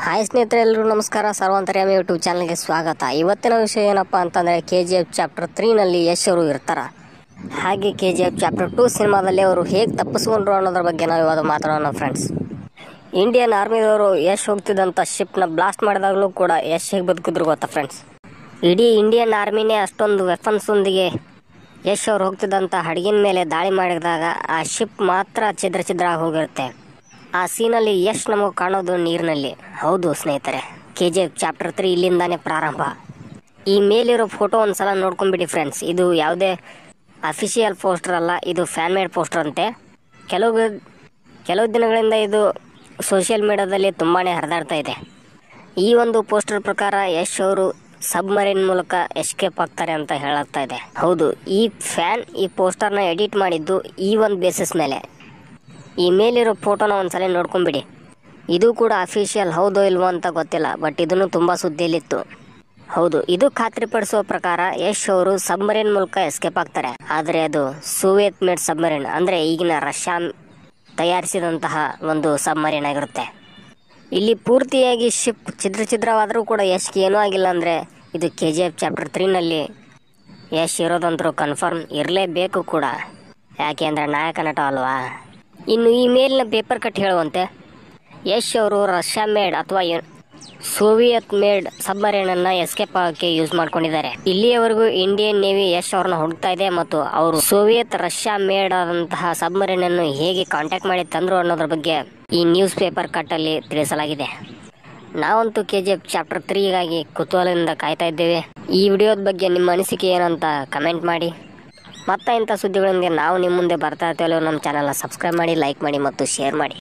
hi ಸ್ನೇಹಿತರೆ ಎಲ್ಲರೂ ನಮಸ್ಕಾರ ಸರ್ವಂತರ್ಯಾಮಿ ಯೂಟ್ಯೂಬ್ ಚಾನಲ್ಗೆ ಸ್ವಾಗತ ಇವತ್ತಿನ ವಿಷಯ ಏನಪ್ಪ ಅಂತಂದರೆ ಕೆ ಜಿ ಎಫ್ ಚಾಪ್ಟರ್ ತ್ರೀನಲ್ಲಿ ಯಶ್ ಅವರು ಇರ್ತಾರೆ ಹಾಗೆ K G F chapter two ಸಿನಿಮಾದಲ್ಲಿ ಅವರು ಹೇಗೆ ತಪ್ಪಿಸ್ಕೊಂಡ್ರು ಅನ್ನೋದ್ರ ಬಗ್ಗೆ ನಾವು ಇವಾಗ ಮಾತಾಡೋಣ ಫ್ರೆಂಡ್ಸ್ ಇಂಡಿಯನ್ ಆರ್ಮಿದವರು ಯಶ್ ಹೋಗ್ತಿದ್ದಂಥ ಶಿಪ್ನ ಬ್ಲಾಸ್ಟ್ ಮಾಡಿದಾಗಲೂ ಕೂಡ ಯಶ್ ಹೇಗೆ ಬದುಕಿದ್ರು ಗೊತ್ತಾ ಫ್ರೆಂಡ್ಸ್ ಇಡೀ ಇಂಡಿಯನ್ ಆರ್ಮಿನೇ ಅಷ್ಟೊಂದು ವೆಪನ್ಸ್ ಒಂದಿಗೆ ಯಶ್ ಅವ್ರು ಹೋಗ್ತಿದ್ದಂಥ ಹಡಗಿನ ಮೇಲೆ ದಾಳಿ ಮಾಡಿದಾಗ ಆ ಶಿಪ್ ಮಾತ್ರ ಛಿದ್ರ ಛಿದ್ರ ಆಗಿ ಹೋಗಿರುತ್ತೆ ಆ ಸೀನಲ್ಲಿ ಯಶ್ ನಮಗೆ ಕಾಣೋದು ನೀರಿನಲ್ಲಿ ಹೌದು ಸ್ನೇಹಿತರೆ K G F chapter three ಇಲ್ಲಿಂದಾನೇ ಪ್ರಾರಂಭ ಈ ಮೇಲಿರೋ ಫೋಟೋ ಒಂದ್ಸಲ ನೋಡ್ಕೊಂಬಿಡಿ ಫ್ರೆಂಡ್ಸ್ ಇದು ಯಾವುದೇ ಅಫಿಷಿಯಲ್ ಪೋಸ್ಟರ್ ಅಲ್ಲ ಇದು ಫ್ಯಾನ್ ಮೇಡ್ ಪೋಸ್ಟರ್ ಅಂತೆ ಕೆಲವು ಕೆಲವು ದಿನಗಳಿಂದ ಇದು ಸೋಷಿಯಲ್ ಮೀಡಿಯಾದಲ್ಲಿ ತುಂಬಾ ಹರಿದಾಡ್ತಾ ಇದೆ ಈ ಒಂದು ಪೋಸ್ಟರ್ ಪ್ರಕಾರ ಯಶ್ ಅವರು ಸಬ್ಮರೀನ್ ಮೂಲಕ ಎಸ್ಕೇಪ್ ಆಗ್ತಾರೆ ಅಂತ ಹೇಳಾಗ್ತಾ ಇದೆ ಹೌದು ಈ ಫ್ಯಾನ್ ಈ ಪೋಸ್ಟರ್ನ ಎಡಿಟ್ ಮಾಡಿದ್ದು ಈ ಒಂದು ಬೇಸಿಸ್ ಮೇಲೆ ಈ ಮೇಲಿರೋ ಫೋಟೋನ ಒಂದ್ಸಲ ನೋಡ್ಕೊಂಬಿಡಿ ಇದು ಕೂಡ ಅಫಿಷಿಯಲ್ ಹೌದೋ ಇಲ್ವೋ ಅಂತ ಗೊತ್ತಿಲ್ಲ ಬಟ್ ಇದನ್ನು ತುಂಬ ಸುದ್ದಿಯಲ್ಲಿತ್ತು ಹೌದು ಇದು ಖಾತ್ರಿಪಡಿಸುವ ಪ್ರಕಾರ ಯಶ್ ಅವರು ಸಬ್ಮರೀನ್ ಮೂಲಕ ಎಸ್ಕೇಪ್ ಆಗ್ತಾರೆ ಆದರೆ ಅದು ಸೋವಿಯತ್ ಮೇಡ್ ಸಬ್ಮರೀನ್ ಅಂದರೆ ಈಗಿನ ರಷ್ಯಾ ತಯಾರಿಸಿದಂತಹ ಒಂದು ಸಬ್ಮರೀನ್ ಆಗಿರುತ್ತೆ ಇಲ್ಲಿ ಪೂರ್ತಿಯಾಗಿ ಶಿಪ್ ಛಿದ್ರ ಛಿದ್ರವಾದರೂ ಕೂಡ ಯಶ್ಗೆ ಏನೂ ಆಗಿಲ್ಲ ಅಂದರೆ ಇದು ಕೆ ಜಿ ಎಫ್ ಚಾಪ್ಟರ್ ತ್ರೀನಲ್ಲಿ ಯಶ್ ಇರೋದಂತರೂ ಕನ್ಫರ್ಮ್ ಇರಲೇಬೇಕು ಕೂಡ ಯಾಕೆ ಅಂದರೆ ನಾಯಕ ನಟ ಅಲ್ವಾ ಇನ್ನು ಈ ಮೇಲಿನ ಪೇಪರ್ ಕಟ್ ಹೇಳುವಂತೆ ಯಶ್ ಅವರು ರಷ್ಯಾ ಮೇಡ್ ಅಥವಾ ಎ- ಸೋವಿಯತ್ ಮೇಡ್ ಸಬ್ಮರೀನನ್ನು ಎಸ್ಕೇಪ್ ಆಗೋಕ್ಕೆ ಯೂಸ್ ಮಾಡ್ಕೊಂಡಿದ್ದಾರೆ ಇಲ್ಲಿಯವರೆಗೂ ಇಂಡಿಯನ್ ನೇವಿ ಯಶ್ ಅವ್ರನ್ನ ಹುಡುಕ್ತಾ ಇದೆ ಮತ್ತು ಅವರು ಸೋವಿಯತ್ ರಷ್ಯಾ ಮೇಡ್ ಆದಂತಹ ಸಬ್ಮರೀನ್ ಅನ್ನು ಹೇಗೆ ಕಾಂಟ್ಯಾಕ್ಟ್ ಮಾಡಿ ತಂದ್ರು ಅನ್ನೋದ್ರ ಬಗ್ಗೆ ಈ ನ್ಯೂಸ್ ಪೇಪರ್ ಕಟ್ಟಲ್ಲಿ ತಿಳಿಸಲಾಗಿದೆ ನಾವಂತೂ ಕೆ ಜಿ ಎಫ್ ಚಾಪ್ಟರ್ ತ್ರೀಗಾಗಿ ಕುತೂಹಲದಿಂದ ಕಾಯ್ತಾ ಇದ್ದೇವೆ ಈ ವಿಡಿಯೋದ ಬಗ್ಗೆ ನಿಮ್ಮ ಅನಿಸಿಕೆ ಏನಂತ ಕಮೆಂಟ್ ಮಾಡಿ ಮತ್ತೆ ಇಂಥ ಸುದ್ದಿಗಳೊಂದಿಗೆ ನಾವು ನಿಮ್ಮ ಮುಂದೆ ಬರ್ತಾ ಇರ್ತೇವೆ ನಮ್ಮ ಚಾನಲ್ನ ಸಬ್ಸ್ಕ್ರೈಬ್ ಮಾಡಿ ಲೈಕ್ ಮಾಡಿ ಮತ್ತು ಶೇರ್ ಮಾಡಿ